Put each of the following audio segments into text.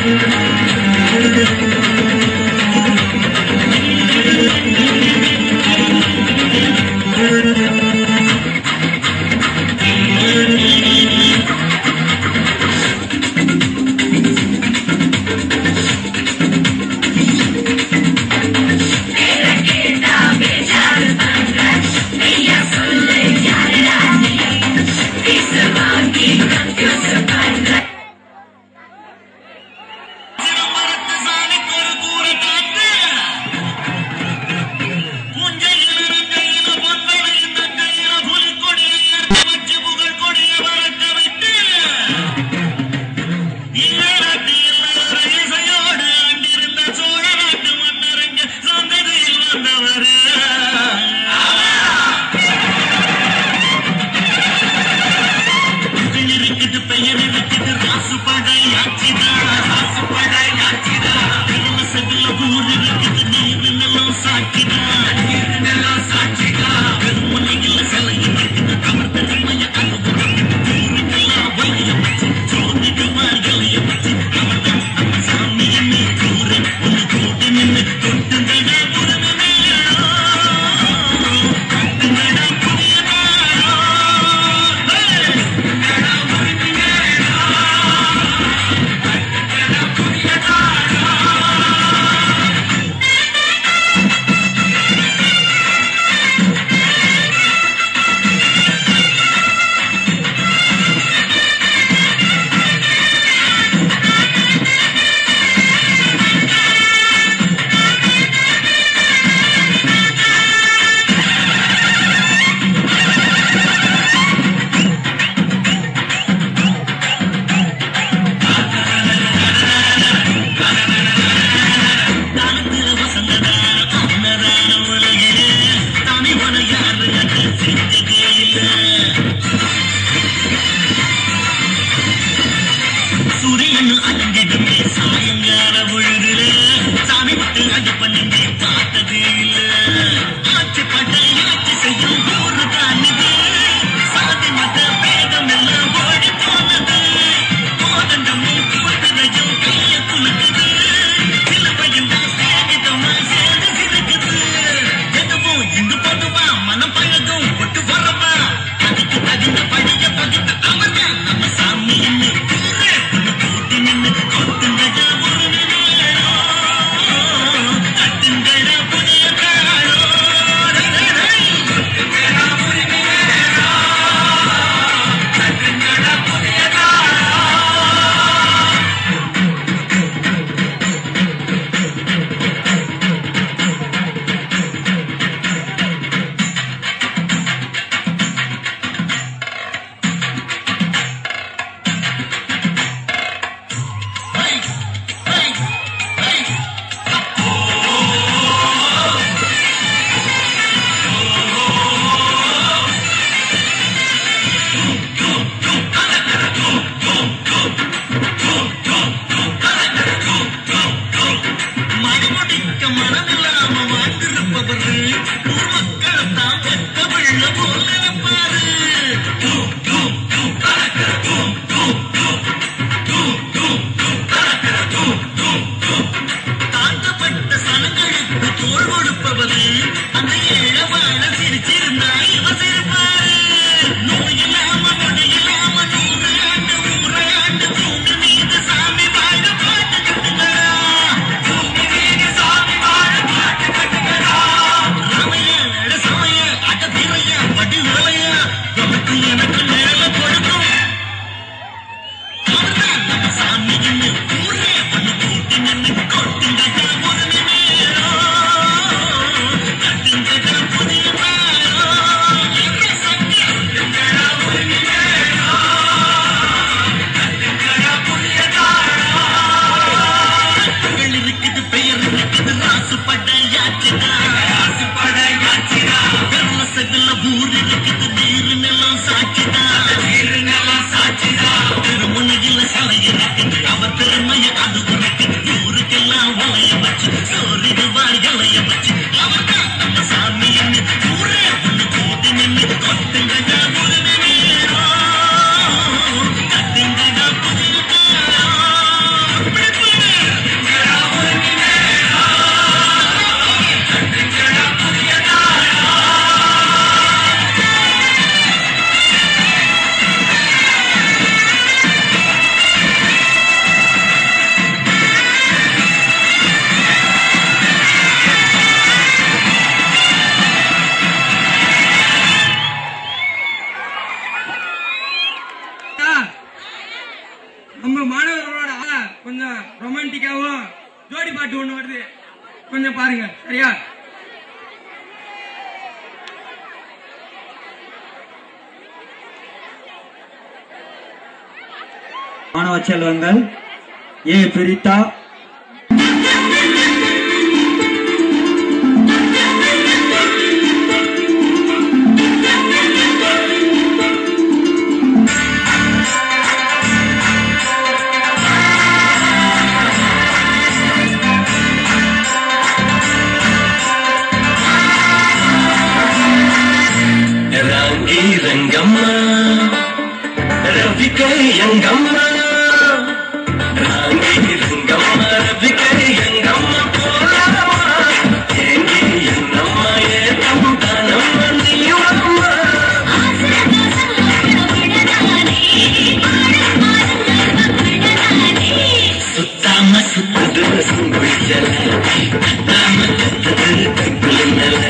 சிதம்பரத்து சாமிக்கு ஒரு கூரை காத்து. புஞ்சையில நங்கையில பொன்வளையும் நங்கையில புலிக்கொடியை ஏற்றி வச்சு புகழ் கொடியை பறக்க வைத்து. ஈழத்து எல்லோர இசையோடு ஆண்டிருந்த சோழ நாட்டு மன்னருங்க சந்ததியில் வந்தவரு. புகழ் இருக்குது, பெயர் இருக்குது, ராசுபடை ஆட்சிதான், ராசுபடை ஆட்சிதான். பெரும செவில ஊர் இருக்குது, நீர் நிலம் சாட்சிதான், நீர் நிலம் சாட்சிதான். பெருமலையில சிலை இருக்குது, அவர் பெருமைய அனுபவம். ஊருக்கெல்லாம் வழிய வச்சு, சோதிக்குமார் இலைய வச்சு, அவர்தான் நம்ம சாமின்னு கூறு. ஒண்ணு கூடி நின்னு கொட்டுங்கடா புறமே மேளம். கட்டுங்கடா புதிய மேளம். Hey! தானத்துல வசந்ததா அன்னதான உலகே தானே உன யாரு அது செஞ்சதே இல்ல சூரியன் அலங்கிடுமே சாயங்கால பொழுதுல சாமி விட்டு அது பண்ணிங்க பார்த்ததே இல்ல ஆட்சி பட்டல் ஆட்சி செய்யும் ஊரு தானிது சாதி மத பேதம் எல்லாம் ஓடி போனது கோதண்டமும் குதிரையும் கைய குலுக்குது சிலுவையும் தான் சேகிதமா சேர்ந்து சிரிக்குது எதுவும் இந்து பொதுவா மனம் பழகும் ஒட்டு வரவா அதுக்கு தகுந்த படிய பகுத்து அவர்தான் நம்ம சாமின்னு கூறு ஒண்ணு கூட்டி நின்னு கொட்டுங்கடா ஒரு நேரம் கட்டுங்கடா புதிய காலம் கொட்டுங்கடா புதிய கட்டுங்கடா புதிய மணிமுடிக்க மனமில்லாம வாழ்ந்திருப்பவரு ஊர் மக்களைத்தான் வெட்ட வெள்ள போல் நினைப்பாரு தாழ்த்தப்பட்ட சனங்களுக்கு தோல் கொடுப்பவரு அந்த ஏழவாழ சிரிச்சிருந்தா இவ சிரிப்பாரு நோய் இல்லாம நொடி இல்லாம நூறு ஆண்டு நூறு ஆண்டு தூங்கு மீது சாமி வாழ பாட்டு கட்டுங்களா தூங்கு மீது சாமி வாழ பாட்டு கட்டுங்களா ராமைய நட சமய அட வீரைய வடி வேலைய உனக்கு எனக்கு மேல கொடுக்கும் அவர்தான் நம்ம சாமின்னு ஊரே பண்ணு கூட்டி நின்னு கொட்டுங்கடா ஒரு நேரம் கட்டுங்கடா புதிய நேரம் என்ன சக்தி கட்டுங்கடா ஒரு நேரம் கட்டுங்கடா புதிய புகழ் இருக்குது பெயர் இருக்குது ராசு படையாச்சுதா ராசு படையாச்சுதா வெள்ள சகல ஊர் இருக்குது நீர் நிலம் சாட்சிதா நீர் நிலம் சாட்சிதா திருமணியில சலை இருக்குது அவர் பெருமைய அது உனக்குது ஊருக்கெல்லாம் வளைய வச்சு சோறிடுவார் இலைய வச்சு அவர்தான் நம்ம சாமி என்ன ஊரே ஒண்ணு கூட்டி நின்று கொட்டுங்கடா ஒரு நேரம் கட்டுங்கடா புதிய நேரம் மாணவர்களோட ஆ, கொஞ்சம் ரொமான்டிக்காவும் ஜோடி பாட்டு ஒண்ணு வருது கொஞ்சம் பாருங்க சரியா மாணவ செல்வங்கள் ஏ பிரித்தா ராங்கி ரங்கம்மா ரவிக்கை எங்கம்மா ராங்கி ரங்கம்மா ரவிக்கை எங்கம்மா போலாமா ஏங்கி என்னம்மா ஏத்தம் தானம்மா நீயம்மா சுத்தாம சுத்தது சுங்குழிச்சல கத்தாம கத்தது கைக்குள்ள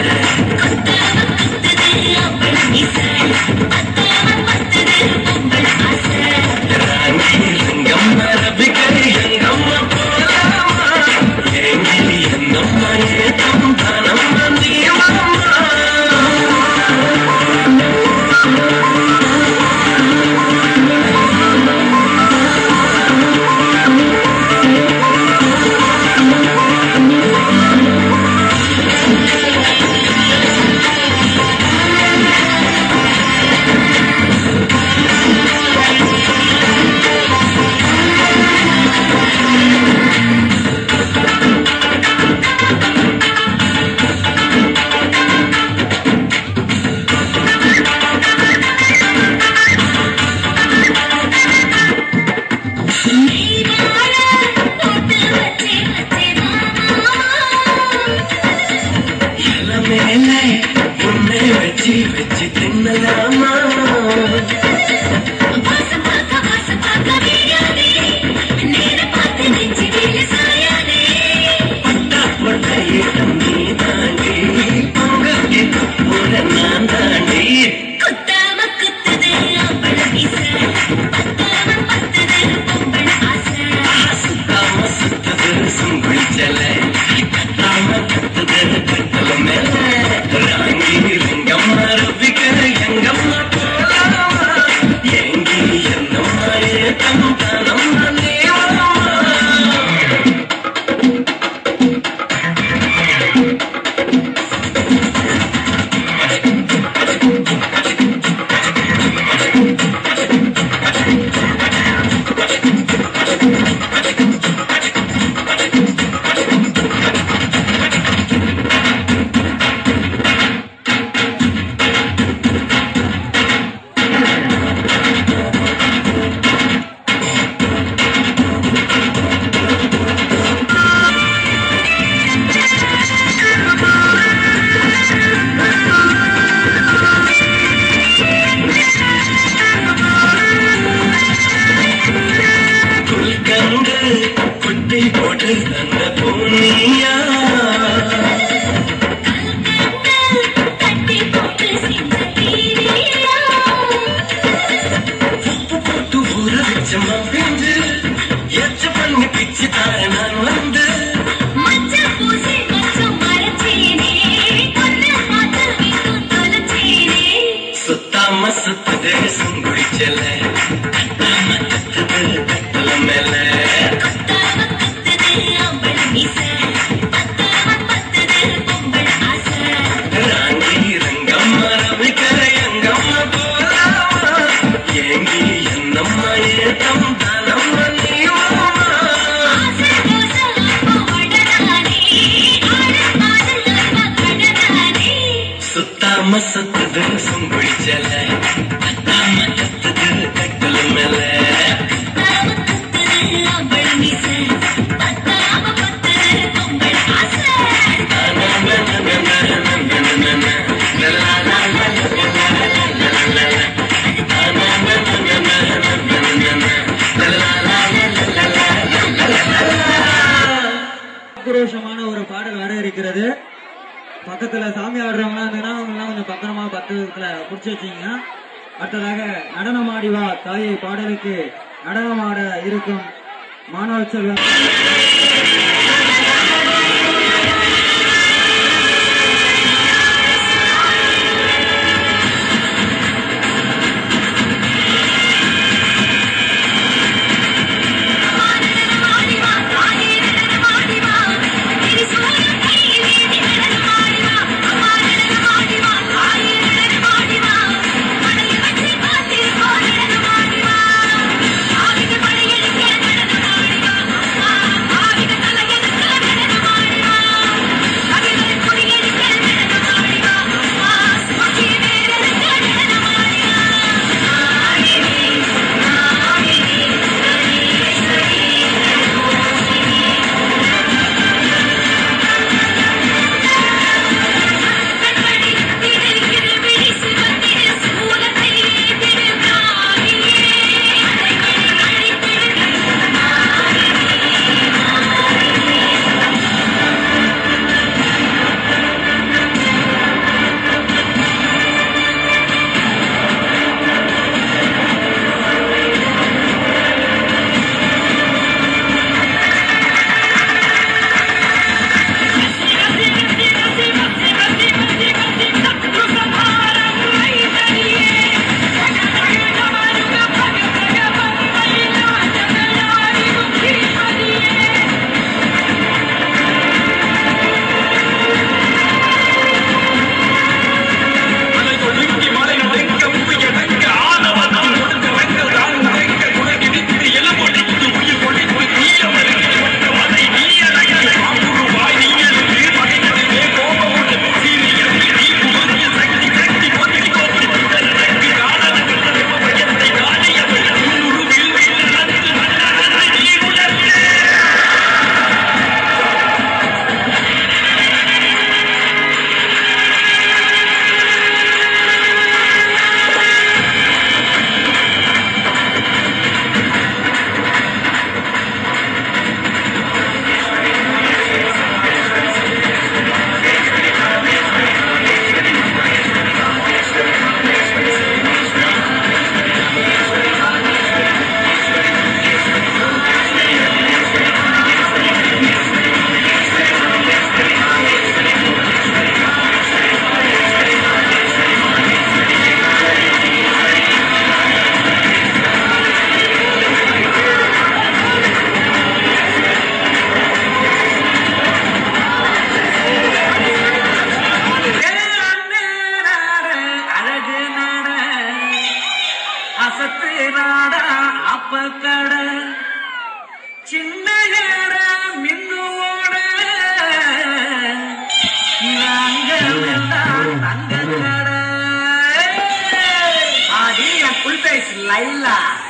ராங்கி ரங்கம்மா ரவிக்கை எங்கம்மா போலாமா ஏங்கி என்னம்மா ஏத்தம் தானம்மா நீயம்மா மேலே உன்னை வச்சு வச்சு தின்னலாமா பட்டா பொட்ட இடம் நீ தாண்டி பொங்கலுக்கு போல நான் தாண்டி சுத்தாம சுத்தது சுங்குழிச்சல கத்தாம கத்தது கட்டல மேல ராங்கி ரங்கம்மா ரவிக்கிற எங்கம்மா போலாமா எங்கி என்னம்மா ஏத்தம் தானம்மா நீவம்மா குல்கண்டு குட்டி போட்டு தந்த பூனியா உப்பு போட்டு ஊற வச்ச மப்பிஞ்சு எச்ச பண்ணி பிச்சு தார நான் வந்து சுத்தாம சுத்துது சுங்குடிச்சல கத்தாம கத்துது கட்டல மேல ராங்கி ரங்கம்மா ரவிக்கர எங்கம்மா போலாமா ஏங்கி என்னம்மா ஏத்தம் தானம்மா நீவம்மா சுத்தாம சுத்துது சுங்குடிச்சல கத்தாம கத்துது கட்டல மேல ஆக்ரோஷமான ஒரு பாடல் வர இருக்கிறது பக்கத்துல சாமி ஆடுறவங்க இருந்தீங்கன்னா அவங்க எல்லாம் கொஞ்சம் பத்திரமா பத்திரத்துல புடிச்சு வச்சீங்க அடுத்ததாக நடனமாடி வா தாயை பாடலுக்கு நடனமாட இருக்கும் மாணவ செல்வம் அழகு நட அசத்து நாடா அப்ப கட சின்ன ஏட மின்னுவோட இவங்க தங்க கட ஆடி என் புல் பேஸ் லைலா